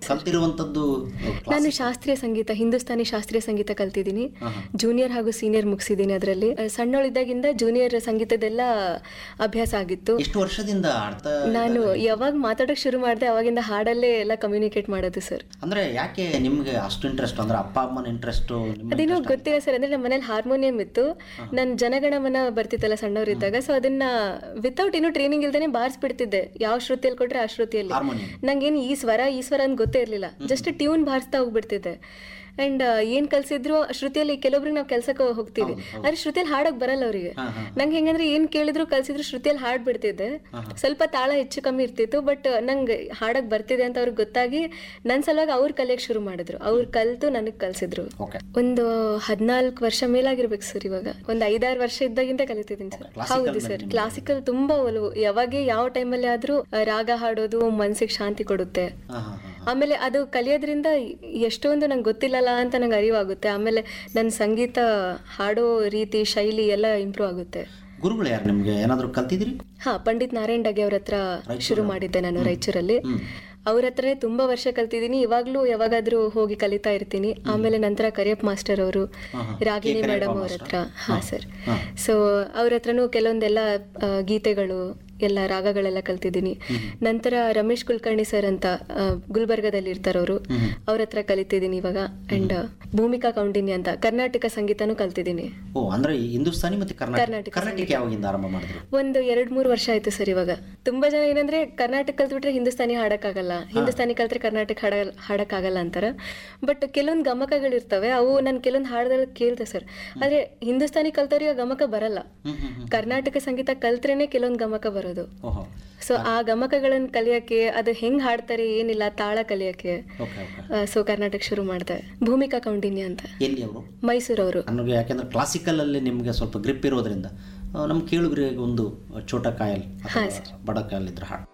ಕಲ್ತಿರುವಂತದ್ದು ನಾನು ಶಾಸ್ತ್ರೀಯ ಸಂಗೀತ ಹಿಂದೂಸ್ತಾನಿ ಶಾಸ್ತ್ರೀಯ ಸಂಗೀತ ಕಲ್ತಿದ್ದೀನಿ ಜೂನಿಯರ್ ಹಾಗೂ ಸೀನಿಯರ್ ಮುಗಿಸಿದ್ದೀನಿ ಅದರಲ್ಲಿ ಸಣ್ಣವಳಿದ್ದಾಗಿಂದ ಜೂನಿಯರ್ ಸಂಗೀತದೆಲ್ಲ ಅಭ್ಯಾಸ ಆಗಿತ್ತು ಎಷ್ಟು ವರ್ಷದಿಂದ ಆಡ್ತಾ ನಾನು ಯಾವಾಗ ಮಾತಾಡೋಕೆ ಶುರು ಮಾಡಿದೆ ಅವಾಗಿಂದ ಹಾಡಲ್ಲೇ ಎಲ್ಲ ಕಮ್ಯುನಿಕೇಟ್ ಮಾಡೋದು ಸರ್ ಅಂದ್ರೆ ಯಾಕೆ ನಿಮ್ಗೆ ಅಷ್ಟು ಇಂಟ್ರೆಸ್ಟ್ ಅಂದ್ರೆ ಅಪ್ಪ ಅಮ್ಮನ ಇಂಟ್ರೆಸ್ಟ್ ಅದೇನೋ ಗೊತ್ತಿಲ್ಲ ಸರ್ ಅಂದ್ರೆ ನಮ್ಮ ಮನೇಲಿ ಹಾರ್ಮೋನಿಯಂ ಇತ್ತು ನನ್ನ ಜನಗಣಮನ ಬರ್ತಿತ್ತಲ್ಲ ಸಣ್ಣವರಿದ್ದಾಗ ಸೊ ಅದನ್ನ ವಿತೌಟ್ ಏನು ಟ್ರೈನಿಂಗ್ ಇಲ್ದೇನೆ ಬಾರಿಸ್ಬಿಡ್ತಿದ್ದೆ ಯಾವ ಶ್ರುತಿಯಲ್ಲಿ ಕೊಟ್ರೆ ಆ ಶ್ರುತಿಯಲ್ಲಿ ಹಾರ್ಮೋನಿಯಂ ನಂಗೇನು ಈ ಸ್ವರ ಈ ಸ್ವರ ಅಂತ ಗೊತ್ತೇ ಇರಲಿಲ್ಲ ಜಸ್ಟ್ ಟ್ಯೂನ್ ಬಾರಿಸ್ತಾ ಹೋಗ್ಬಿಡ್ತಿದ್ದೆ ಅಂಡ್ ಏನ್ ಕಲ್ಸಿದ್ರು ಶ್ರುತಿಯಲ್ಲಿ ಕೆಲವೊಬ್ರಿಗೆ ನಾವು ಕೆಲ್ಸಕ್ಕೆ ಹೋಗ್ತೀವಿ ಆದ್ರೆ ಶ್ರುತಿಯಲ್ಲಿ ಹಾಡಕ್ ಬರಲ್ಲ ಅವರಿಗೆ ನಂಗೆ ಹೆಂಗಂದ್ರೆ ಏನ್ ಕೇಳಿದ್ರು ಕಲ್ಸಿದ್ರು ಶ್ರುತಿಯಲ್ಲಿ ಹಾಡ್ ಬಿಡ್ತಿದ್ದೆ ಸ್ವಲ್ಪ ತಾಳ ಹೆಚ್ಚು ಕಮ್ಮಿ ಇರ್ತಿತ್ತು ಬಟ್ ನಂಗೆ ಹಾಡಕ್ ಬರ್ತಿದೆ ಅಂತ ಅವ್ರಿಗೆ ಗೊತ್ತಾಗಿ ನನ್ ಸಲುವಾಗಿ ಅವ್ರು ಕಲಿಯಕ್ ಶುರು ಮಾಡಿದ್ರು ಅವ್ರು ಕಲ್ತು ನನಗ್ ಕಲ್ಸಿದ್ರು ಓಕೆ ಒಂದು ಹದಿನಾಲ್ಕು ವರ್ಷ ಮೇಲಾಗಿರ್ಬೇಕು ಸರ್ ಇವಾಗ ಒಂದು ಐದಾರು ವರ್ಷ ಇದ್ದಾಗಿಂದ ಕಲಿತಿದ್ದೀನಿ ಸರ್ ಹೌದು ಸರ್ ಕ್ಲಾಸಿಕಲ್ ತುಂಬಾ ಒಲವು ಯಾವಾಗ ಯಾವ ಟೈಮಲ್ಲಿ ಆದ್ರೂ ಆ, ರಾಗ ಹಾಡೋದು ಮನ್ಸಿಗೆ ಶಾಂತಿ ಕೊಡುತ್ತೆ ಹಾ ಹಾ ಹಾ ಆಮೇಲೆ ಅದು ಕಲಿಯೋದ್ರಿಂದ ಎಷ್ಟೊಂದು ನಂಗೆ ಗೊತ್ತಿಲ್ಲಲ್ಲ ಅಂತ ನಂಗೆ ಅರಿವಾಗುತ್ತೆ ಆಮೇಲೆ ನನ್ನ ಸಂಗೀತ ಹಾಡೋ ರೀತಿ ಶೈಲಿ ಎಲ್ಲ ಇಂಪ್ರೂವ್ ಆಗುತ್ತೆ ಗುರುಗಳು ಯಾರು ನಿಮ್ಗೆ ಏನಾದ್ರು ಕಲ್ತಿದ್ರಿ ಹಾ ಪಂಡಿತ್ ನಾರಾಯಣ್ ಡಗೆ ಅವ್ರ ಹತ್ರ ಶುರು ಮಾಡಿದ್ದೆ ನಾನು ರಾಯಚೂರಲ್ಲಿ ಅವ್ರ ಹತ್ರನೇ ತುಂಬಾ ವರ್ಷ ಕಲ್ತಿದ್ದೀನಿ ಇವಾಗ್ಲೂ ಯಾವಾಗಾದ್ರೂ ಹೋಗಿ ಕಲಿತಾ ಇರ್ತೀನಿ ಆಮೇಲೆ ನಂತರ ಕರಿಯಪ್ಪ ಮಾಸ್ಟರ್ ಅವರು ರಾಗಿಣಿ ಮೇಡಮ್ ಅವ್ರ ಹತ್ರ ಹಾ ಸರ್ ಸೊ ಅವ್ರ ಹತ್ರನೂ ಕೆಲವೊಂದೆಲ್ಲ ಆ, ಗೀತೆಗಳು ಎಲ್ಲ ರಾಗಗಳೆಲ್ಲ ಕಲ್ತಿದ್ದೀನಿ ನಂತರ ರಮೇಶ್ ಕುಲಕರ್ಣಿ ಸರ್ ಅಂತ ಆ, ಗುಲ್ಬರ್ಗದಲ್ಲಿ ಇರ್ತಾರೆ ಅವರು ಅವ್ರ ಹತ್ರ ಕಲಿತಿದ್ದೀನಿ ಇವಾಗ ಅಂಡ್ ಭೂಮಿಕಾ ಕೌಂಡಿನ್ಯ ಅಂತ ಕರ್ನಾಟಕ ಸಂಗೀತನೂ ಕಲ್ತಿದ್ದೀನಿ ಓ ಅಂದ್ರೆ ಈ ಹಿಂದೂಸ್ತಾನಿ ಮತ್ತೆ ಕರ್ನಾಟಕ ಕರ್ನಾಟಕ ಕರ್ನಾಟಕ ಯಾವಾಗಿಂದ ಆರಂಭ ಮಾಡಿದ್ರು ಒಂದು ಎರಡ್ ಮೂರು ವರ್ಷ ಆಯ್ತು ಸರ್ ಇವಾಗ ತುಂಬಾ ಜನ ಏನಂದ್ರೆ ಕರ್ನಾಟಕ ಕಲ್ತ್ಬಿಟ್ರೆ ಹಿಂದೂಸ್ತಾನಿ ಹಾಡಕ್ಕಾಗಲ್ಲ ಹಿಂದೂಸ್ತಾನಿ ಕಲ್ತ್ರೆ ಕರ್ನಾಟಕ ಹಾಡ ಹಾಡಕ್ಕಾಗಲ್ಲ ಅಂತಾರ ಬಟ್ ಕೆಲವೊಂದು ಗಮಕಗಳಿರ್ತವೆ ಅವು ನಾನು ಕೆಲವೊಂದು ಹಾಡದಲ್ಲಿ ಕೇಳ್ದೆ ಸರ್ ಆದ್ರೆ ಹಿಂದೂಸ್ತಾನಿ ಕಲ್ತವ್ರಿಗೆ ಆ ಗಮಕ ಬರಲ್ಲ ಹ್ಮ್ ಹ್ಮ್ ಹ್ಮ್ ಕರ್ನಾಟಕ ಸಂಗೀತ ಕಲ್ತ್ರೇನೆ ಕೆಲವೊಂದು ಗಮಕ ಬರೋದು ಓಹೋ ಸೊ ಆ ಗಮಕಗಳನ್ನ ಕಲಿಯಕ್ಕೆ ಅದು ಹೆಂಗ್ ಹಾಡ್ತಾರೆ ಏನಿಲ್ಲ ತಾಳ ಕಲಿಯಕ್ಕೆ ಓಕೆ ಓಕೆ ಸೊ ಕರ್ನಾಟಕ ಶುರು ಮಾಡಿದೆ ಭೂಮಿಕಾ ಕೌಂಡಿನ್ಯ ಅಂತ ಎಲ್ಲಿ ಅವರು ಮೈಸೂರವರು ನನಗೆ ಯಾಕೆಂದ್ರೆ ಕ್ಲಾಸಿಕಲ್ ಅಲ್ಲಿ ನಿಮಗೆ ಸ್ವಲ್ಪ ಗ್ರಿಪ್ ಇರೋದ್ರಿಂದ ಆ, ನಮ್ಮ ಕೇಳುಗರಿಗೆ ಒಂದು ಚೋಟ ಕಾಯಲ್ ಅಥವಾ ಬಡ ಕಾಯಲ್ ಇದ್ರೆ ಹಾಡು